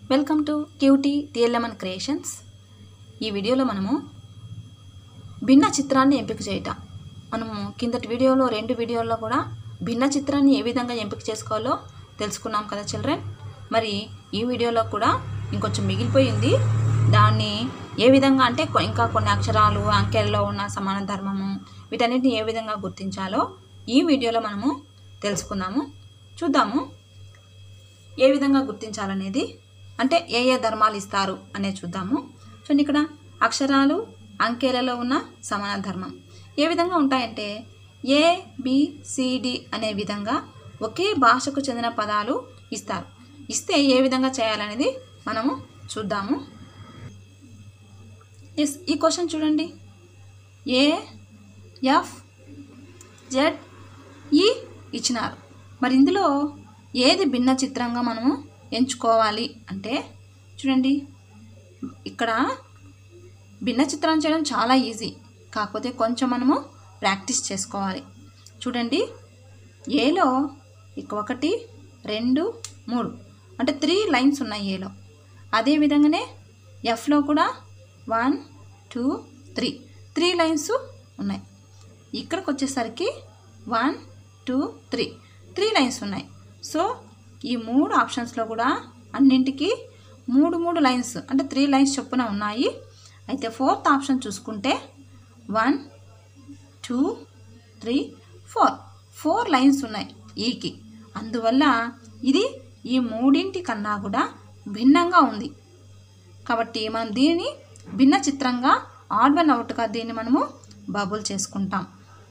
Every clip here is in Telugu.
welcome to cutie T L M N creations ఈ వీడియోలో మనము భిన్న చిత్రాన్ని ఎంపిక చేయట మనము కిందటి వీడియోలో రెండు వీడియోల్లో కూడా భిన్న చిత్రాన్ని ఏ విధంగా ఎంపిక చేసుకోవాలో తెలుసుకున్నాం కదా చిల్డ్రన్ మరి ఈ వీడియోలో కూడా ఇంకొంచెం మిగిలిపోయింది దాన్ని ఏ విధంగా అంటే కొ- ఇంకా కొన్ని అక్షరాలు అంకెల్లో ఉన్న సమాన ధర్మము వీటన్నిటిని ఏ విధంగా గుర్తించాలో ఈ వీడియోలో మనము తెలుసుకుందాము చూద్దాము ఏ విధంగా గుర్తించాలనేది అంటే ఏ ఏ ధర్మాలు ఇస్తారు అనేది చూద్దాము చూడండి ఇక్కడ అక్షరాలు అంకెలలో ఉన్న సమాన ధర్మం ఏ విధంగా ఉంటాయంటే ఏ బి సిడి అనే విధంగా ఒకే భాషకు చెందిన పదాలు ఇస్తారు ఇస్తే ఏ విధంగా చేయాలనేది మనము చూద్దాము ఎస్ ఈ క్వశ్చన్ చూడండి ఏ ఎఫ్ జెడ్ ఈ ఇచ్చినారు మరి ఇందులో ఏది భిన్న చిత్రంగా మనము ఎంచుకోవాలి అంటే చూడండి ఇక్కడ భిన్న చిత్రం చేయడం చాలా ఈజీ కాకపోతే కొంచెం మనము ప్రాక్టీస్ చేసుకోవాలి చూడండి ఏలో ఇక ఒకటి రెండు మూడు అంటే త్రీ లైన్స్ ఉన్నాయి ఏలో అదే విధంగానే ఎఫ్లో కూడా one two three three lines ఉన్నాయి ఇక్కడికి వచ్చేసరికి one two three three lines ఉన్నాయి సో ఈ మూడు ఆప్షన్స్లో కూడా అన్నింటికి మూడు మూడు లైన్స్ అంటే త్రీ లైన్స్ చొప్పున ఉన్నాయి అయితే ఫోర్త్ ఆప్షన్ చూసుకుంటే one two three four four lines ఉన్నాయి ఈకి అందువల్ల ఇది ఈ మూడింటి కన్నా కూడా భిన్నంగా ఉంది కాబట్టి మనం దీనిని భిన్న చిత్రంగా ఆడ్ వన్ అవుట్గా దీన్ని మనము బబుల్ చేసుకుంటాం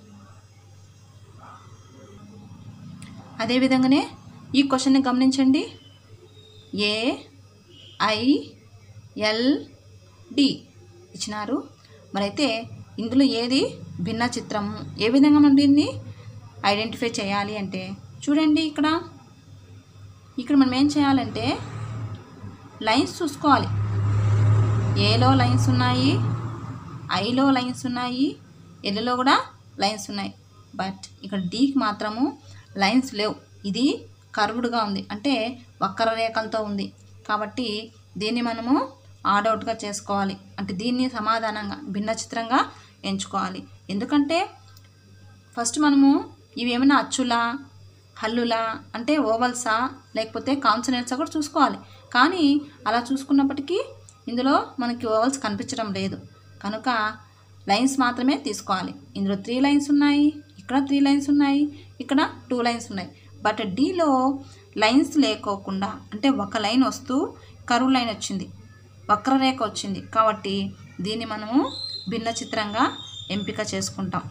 అదేవిధంగానే ఈ క్వశ్చన్ని గమనించండి ఏ ఐ ఎల్ డి ఇచ్చినారు మరైతే ఇందులో ఏది భిన్న చిత్రం ఏ విధంగా మనం దీన్ని ఐడెంటిఫై చేయాలి అంటే చూడండి ఇక్కడ ఇక్కడ మనం ఏం చేయాలంటే లైన్స్ చూసుకోవాలి ఏలో లైన్స్ ఉన్నాయి ఐలో లైన్స్ ఉన్నాయి ఎల్లులో కూడా లైన్స్ ఉన్నాయి బట్ ఇక్కడ డీకి మాత్రము లైన్స్ లేవు ఇది కర్వ్డ్గా ఉంది అంటే వక్ర రేఖలతో ఉంది కాబట్టి దీన్ని మనము ఆడౌట్గా చేసుకోవాలి అంటే దీన్ని సమాధానంగా భిన్న చిత్రంగా ఎంచుకోవాలి ఎందుకంటే ఫస్ట్ మనము ఇవి ఏమైనా అచ్చులా హల్లులా అంటే ఓవల్సా లేకపోతే కాన్సనెంట్సా కూడా చూసుకోవాలి కానీ అలా చూసుకున్నప్పటికీ ఇందులో మనకి ఓవల్స్ కనిపించడం లేదు కనుక లైన్స్ మాత్రమే తీసుకోవాలి ఇందులో త్రీ లైన్స్ ఉన్నాయి ఇక్కడ త్రీ లైన్స్ ఉన్నాయి ఇక్కడ టూ లైన్స్ ఉన్నాయి బట్ డీలో లైన్స్ లేకోకుండా అంటే ఒక లైన్ వస్తూ కరువు లైన్ వచ్చింది వక్రరేఖ వచ్చింది కాబట్టి దీన్ని మనము భిన్న చిత్రంగా ఎంపిక చేసుకుంటాం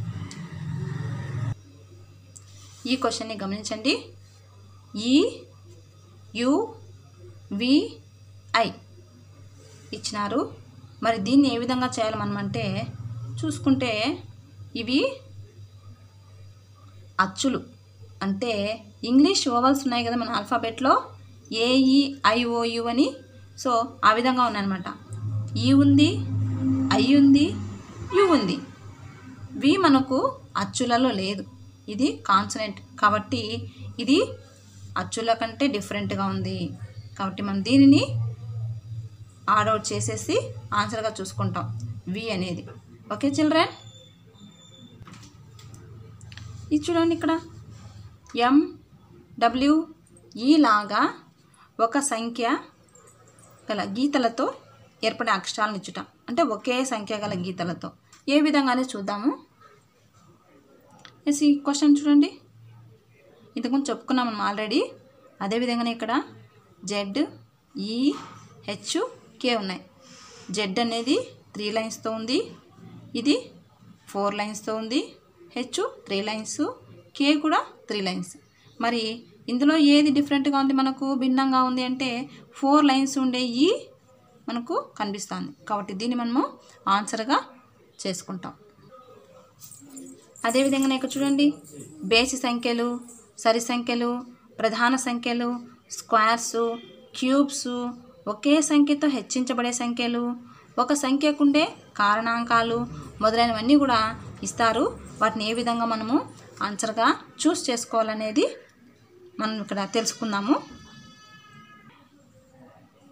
ఈ క్వశ్చన్ని గమనించండి ఈ యు వి ఐ ఇచ్చినారు మరి దీన్ని ఏ విధంగా చేయాలి మనం అంటే చూసుకుంటే ఇవి అచ్చులు అంటే ఇంగ్లీష్ ఓవల్స్ ఉన్నాయి కదా మన ఆల్ఫాబెట్లో ఏఈఐఓయు అని సో ఆ విధంగా ఉన్నాయన్నమాట ఈ ఉంది ఐ ఉంది యు ఉంది వి మనకు అచ్చులలో లేదు ఇది కాన్సనెంట్ కాబట్టి ఇది అచ్చుల కంటే డిఫరెంట్గా ఉంది కాబట్టి మనం దీనిని ఆడౌట్ చేసేసి ఆన్సర్గా చూసుకుంటాం వి అనేది ఓకే చిల్డ్రన్ ఇది చూడండి ఇక్కడ ఎం డబ్ల్యూ ఈ లాగా ఒక సంఖ్య గల గీతలతో ఏర్పడే అక్షరాలను ఇచ్చుట అంటే ఒకే సంఖ్య గల గీతలతో ఏ విధంగానే చూద్దాము ఎస్ ఈ క్వశ్చన్ చూడండి ఇంతకుముందు చెప్పుకున్నాం మనం ఆల్రెడీ అదేవిధంగానే ఇక్కడ జెడ్ ఈ హెచ్ కే ఉన్నాయి జెడ్ అనేది త్రీ లైన్స్తో ఉంది ఇది ఫోర్ లైన్స్తో ఉంది హెచ్ త్రీ లైన్స్ కే కూడా త్రీ లైన్స్ మరి ఇందులో ఏది డిఫరెంట్గా ఉంది మనకు భిన్నంగా ఉంది అంటే ఫోర్ లైన్స్ ఉండే ఈ మనకు కనిపిస్తుంది కాబట్టి దీన్ని మనము ఆన్సర్గా చేసుకుంటాం అదేవిధంగా ఇక్కడ చూడండి బేసి సంఖ్యలు సరి సంఖ్యలు ప్రధాన సంఖ్యలు స్క్వేర్స్ క్యూబ్స్ ఒకే సంఖ్యతో హెచ్చించబడే సంఖ్యలు ఒక సంఖ్యకుండే కారణాంకాలు మొదలైనవన్నీ కూడా ఇస్తారు వాటిని ఏ విధంగా మనము ఆన్సర్గా చూస్ చేసుకోవాలనేది మనం ఇక్కడ తెలుసుకుందాము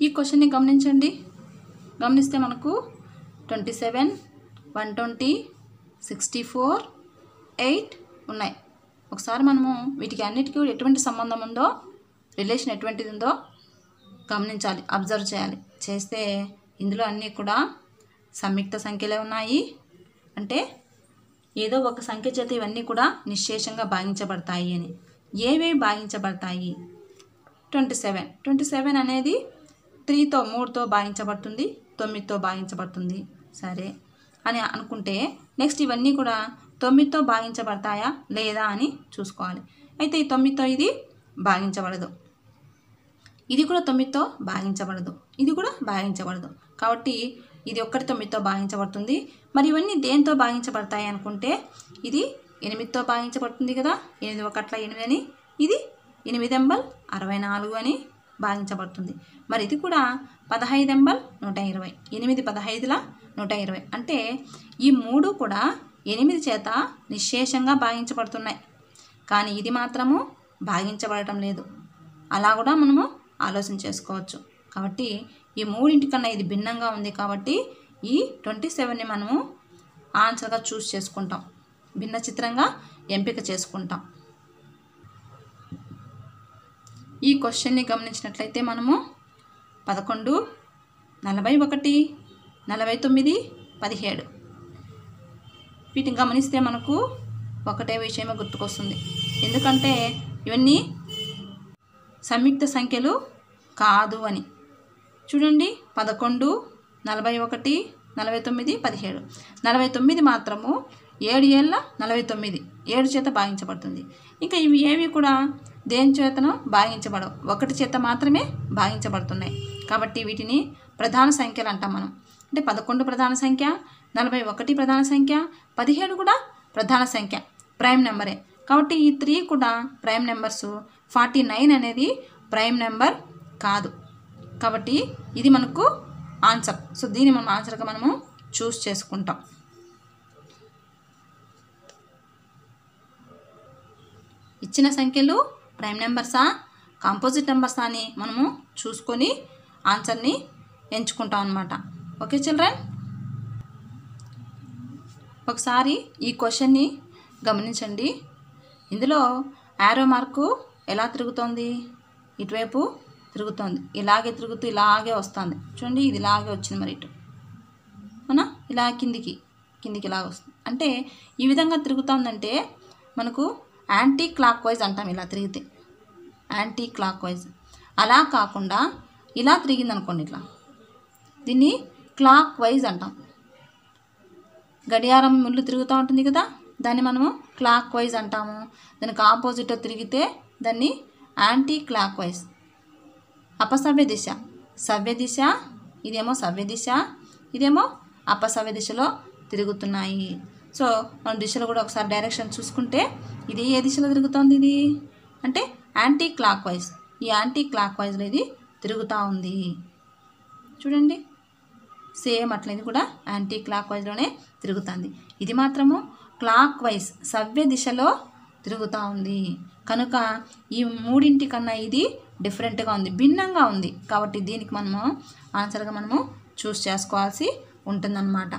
ఈ క్వశ్చన్ని గమనించండి గమనిస్తే మనకు twenty seven one twenty sixty four eight ఉన్నాయి ఒకసారి మనము వీటికి అన్నిటికీ ఎటువంటి సంబంధం ఉందో రిలేషన్ ఎటువంటిది ఉందో గమనించాలి అబ్జర్వ్ చేయాలి చేస్తే ఇందులో అన్నీ కూడా సంయుక్త సంఖ్యలే ఉన్నాయి అంటే ఏదో ఒక సంఖ్య చేత ఇవన్నీ కూడా నిశ్శేషంగా భాగించబడతాయి అని ఏవేవి భాగించబడతాయి ట్వంటీ సెవెన్ ట్వంటీ సెవెన్ అనేది త్రీతో మూడుతో భాగించబడుతుంది తొమ్మిదితో భాగించబడుతుంది సరే అని అనుకుంటే నెక్స్ట్ ఇవన్నీ కూడా తొమ్మిదితో భాగించబడతాయా లేదా అని చూసుకోవాలి అయితే ఈ తొమ్మిదితో ఇది భాగించబడదు ఇది కూడా తొమ్మిదితో భాగించబడదు ఇది కూడా భాగించబడదు కాబట్టి ఇది ఒక్కటి తొమ్మిదితో భాగించబడుతుంది మరి ఇవన్నీ దేంతో భాగించబడతాయి అనుకుంటే ఇది ఎనిమిదితో భాగించబడుతుంది కదా ఎనిమిది ఒకట్ల ఎనిమిది అని ఇది ఎనిమిది ఎంబల్ అరవై నాలుగు అని భాగించబడుతుంది మరి ఇది కూడా పదహైదు ఎంబల్ నూట ఇరవై ఎనిమిది పదహైదుల నూట ఇరవై అంటే ఈ మూడు కూడా ఎనిమిది చేత నిశ్శేషంగా భాగించబడుతున్నాయి కానీ ఇది మాత్రము భాగించబడటం లేదు అలా కూడా మనము ఆలోచన చేసుకోవచ్చు కాబట్టి ఈ మూడింటికన్నా ఇది భిన్నంగా ఉంది కాబట్టి ఈ ట్వంటీ సెవెన్ని మనము ఆన్సర్గా చూస్ చేసుకుంటాం భిన్న చిత్రంగా ఎంపిక చేసుకుంటాం ఈ క్వశ్చన్ని గమనించినట్లయితే మనము పదకొండు నలభై ఒకటి నలభై తొమ్మిది పదిహేడు వీటిని గమనిస్తే మనకు ఒకటే విషయమే గుర్తుకొస్తుంది ఎందుకంటే ఇవన్నీ సంయుక్త సంఖ్యలు కాదు అని చూడండి పదకొండు నలభై ఒకటి నలభై తొమ్మిది పదిహేడు నలభై తొమ్మిది మాత్రము ఏడు ఏళ్ళ నలభై తొమ్మిది ఏడు చేత భాగించబడుతుంది ఇంకా ఇవి ఏవి కూడా దేని చేతనో భాగించబడవు ఒకటి చేత మాత్రమే భాగించబడుతున్నాయి కాబట్టి వీటిని ప్రధాన సంఖ్యలు అంటాం మనం అంటే పదకొండు ప్రధాన సంఖ్య నలభై ఒకటి ప్రధాన సంఖ్య పదిహేడు కూడా ప్రధాన సంఖ్య ప్రైమ్ నెంబరే కాబట్టి ఈ త్రీ కూడా ప్రైమ్ నెంబర్స్ ఫార్టీ నైన్ అనేది ప్రైమ్ నెంబర్ కాదు కాబట్టి ఇది మనకు ఆన్సర్ సో దీన్ని మనం ఆన్సర్గా మనము చూస్ చేసుకుంటాం ఇచ్చిన సంఖ్యలు ప్రైమ్ నెంబర్సా కాంపోజిట్ నెంబర్సా అని మనము చూసుకొని ఆన్సర్ని ఎంచుకుంటాం అనమాట ఓకే చిల్డ్రన్ ఒకసారి ఈ క్వశ్చన్ని గమనించండి ఇందులో యారో మార్కు ఎలా తిరుగుతోంది ఇటువైపు తిరుగుతోంది ఇలాగే తిరుగుతూ ఇలాగే వస్తుంది చూడండి ఇది ఇలాగే వచ్చింది మరి ఇటు అవునా ఇలా కిందికి కిందికి ఇలా వస్తుంది అంటే ఈ విధంగా తిరుగుతోందంటే మనకు యాంటీ క్లాక్ వైజ్ అంటాం ఇలా తిరిగితే యాంటీ క్లాక్ వైజ్ అలా కాకుండా ఇలా తిరిగింది అనుకోండి ఇట్లా దీన్ని క్లాక్ వైజ్ అంటాం గడియారం ముళ్ళు తిరుగుతూ ఉంటుంది కదా దాన్ని మనము క్లాక్ వైజ్ అంటాము దానికి ఆపోజిట్ తిరిగితే దాన్ని యాంటీ క్లాక్ వైజ్ అపసవ్య దిశ సవ్య దిశ ఇదేమో సవ్య దిశ ఇదేమో అపసవ్య దిశలో తిరుగుతున్నాయి సో మన దిశలో కూడా ఒకసారి డైరెక్షన్ చూసుకుంటే ఇది ఏ దిశలో తిరుగుతోంది ఇది అంటే యాంటీ క్లాక్ వైజ్ ఈ యాంటీ క్లాక్ వైజ్లో ఇది తిరుగుతూ ఉంది చూడండి సేమ్ అట్లా ఇది కూడా యాంటీ క్లాక్ వైజ్లోనే తిరుగుతుంది ఇది మాత్రము క్లాక్ వైజ్ సవ్య దిశలో తిరుగుతూ ఉంది కనుక ఈ మూడింటి కన్నా ఇది డిఫరెంట్గా ఉంది భిన్నంగా ఉంది కాబట్టి దీనికి మనము ఆన్సర్గా మనము చూస్ చేసుకోవాల్సి ఉంటుందన్నమాట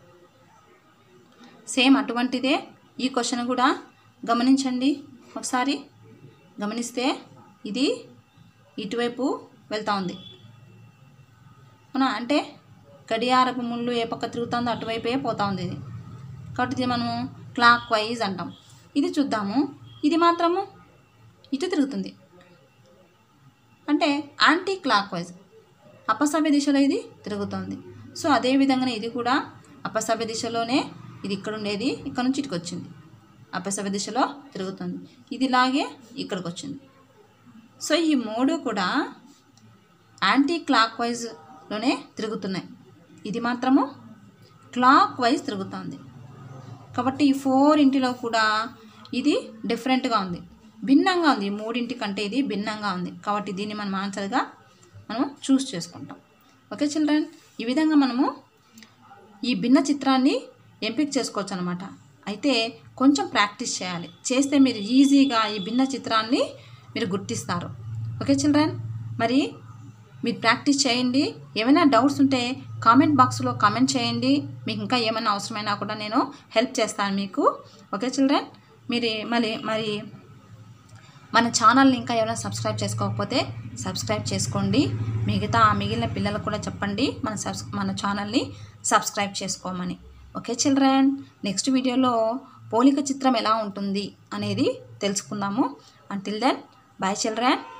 సేమ్ అటువంటిదే ఈ క్వశ్చన్ కూడా గమనించండి ఒకసారి గమనిస్తే ఇది ఇటువైపు వెళ్తూ ఉంది అవునా అంటే గడియారపు ముళ్ళు ఏ పక్క తిరుగుతుందో అటువైపే పోతా ఉంది ఇది కాబట్టి ఇది మనము క్లాక్ వైజ్ అంటాం ఇది చూద్దాము ఇది మాత్రము ఇటు తిరుగుతుంది అంటే యాంటీ క్లాక్ వైజ్ అపసవ్య దిశలో ఇది తిరుగుతుంది సో అదే విధంగానే ఇది కూడా అపసవ్య దిశలోనే ఇది ఇక్కడ ఉండేది ఇక్కడ నుంచి ఇటుకు వచ్చింది అపసవ్య దిశలో తిరుగుతుంది ఇది ఇలాగే ఇక్కడికి వచ్చింది సో ఈ మూడు కూడా యాంటీ క్లాక్ వైజ్లోనే తిరుగుతున్నాయి ఇది మాత్రము క్లాక్ వైజ్ తిరుగుతుంది కాబట్టి ఈ ఫోర్ ఇంటిలో కూడా ఇది డిఫరెంట్గా ఉంది భిన్నంగా ఉంది ఈ మూడింటి కంటే ఇది భిన్నంగా ఉంది కాబట్టి దీన్ని మనం ఆన్సర్గా మనం చూస్ చేసుకుంటాం ఓకే చిల్డ్రన్ ఈ విధంగా మనము ఈ భిన్న చిత్రాన్ని ఎంపిక చేసుకోవచ్చు అనమాట అయితే కొంచెం ప్రాక్టీస్ చేయాలి చేస్తే మీరు ఈజీగా ఈ భిన్న చిత్రాన్ని మీరు గుర్తిస్తారు ఓకే చిల్డ్రన్ మరి మీరు ప్రాక్టీస్ చేయండి ఏమైనా డౌట్స్ ఉంటే కామెంట్ బాక్స్లో కామెంట్ చేయండి మీకు ఇంకా ఏమైనా అవసరమైనా కూడా నేను హెల్ప్ చేస్తాను మీకు ఓకే చిల్డ్రన్ మీరు మళ్ళీ మరి మన ఛానల్ని ఇంకా ఎవరైనా సబ్స్క్రైబ్ చేసుకోకపోతే సబ్స్క్రైబ్ చేసుకోండి మిగతా మిగిలిన పిల్లలకు కూడా చెప్పండి మన సబ్స్ మన ఛానల్ని సబ్స్క్రైబ్ చేసుకోమని ఓకే చిల్డ్రన్ నెక్స్ట్ వీడియోలో పోలిక చిత్రం ఎలా ఉంటుంది అనేది తెలుసుకుందాము అంటిల్ దెన్ బాయ్ చిల్డ్రన్